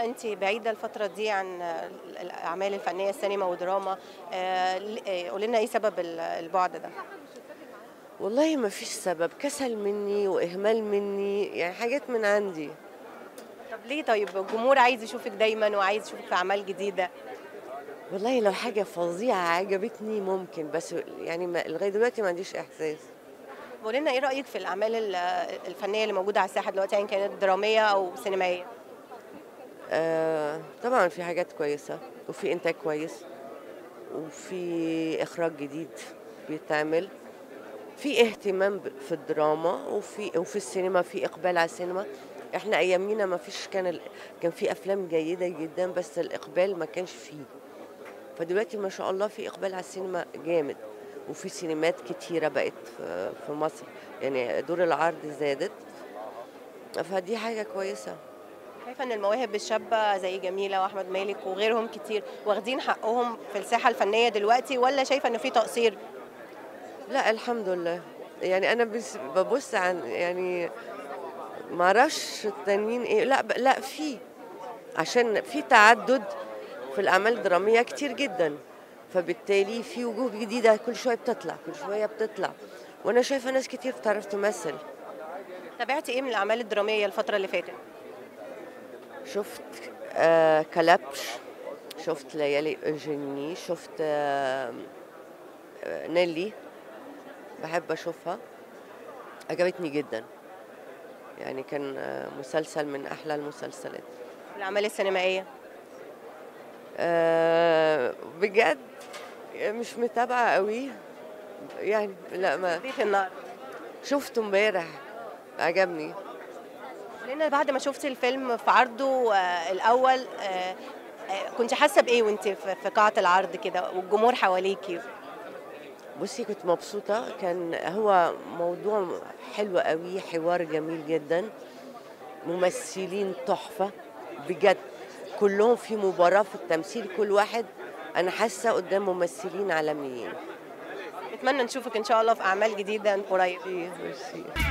انت بعيده الفتره دي عن الاعمال الفنيه السينما ودراما آه، ل- آه، قولي لنا ايه سبب ال- البعد ده والله ما فيش سبب كسل مني واهمال مني يعني حاجات من عندي طب ليه طيب الجمهور عايز يشوفك دايما وعايز يشوفك في اعمال جديده والله لو حاجه فظيعه عجبتني ممكن بس يعني ما لغايه دلوقتي ما عنديش احساس قولي لنا ايه رايك في الاعمال ال- الفنيه اللي موجوده على الساحه دلوقتي يعني كانت دراميه او سينمائيه آه طبعا في حاجات كويسه وفي انتاج كويس وفي اخراج جديد بيتعمل في اهتمام ب- في الدراما وفي وفي السينما في اقبال على السينما احنا ايامينا ما فيش كان ال... كان في افلام جيده جدا بس الاقبال ما كانش فيه فدلوقتي ما شاء الله في اقبال على السينما جامد وفي سينمات كتيره بقت في في مصر يعني دور العرض زادت فدي حاجه كويسه شايفه ان المواهب الشابه زي جميله واحمد مالك وغيرهم كتير واخدين حقهم في الساحه الفنيه دلوقتي ولا شايفه انه في تقصير لا الحمد لله يعني انا بس ببص عن يعني ما اعرفش التانيين ايه لا ب- لا في عشان في تعدد في الاعمال الدراميه كتير جدا فبالتالي في وجوه جديده كل شويه بتطلع كل شويه بتطلع وانا شايفه ناس كتير بتعرف تمثل تابعتي ايه من الاعمال الدراميه الفتره اللي فاتت شفت آه كلبش شفت ليالي اورجيني شفت آه آه، نيلي بحب اشوفها عجبتني جدا يعني كان آه، مسلسل من احلى المسلسلات الاعمال السينمائيه آه بجد مش متابعه قوي يعني لا ما بيت النار شفته امبارح عجبني لان بعد ما شفتي الفيلم في عرضه آه، الاول آه، آه، كنت حاسه بايه وانت في في قاعه العرض كده والجمهور حواليكي بصي كنت مبسوطة كان هو موضوع حلو قوي حوار جميل جدا ممثلين تحفة بجد كلهم في مباراة في التمثيل كل واحد أنا حاسة قدام ممثلين عالميين اتمنى نشوفك ان شاء الله في اعمال جديده قريب ميرسي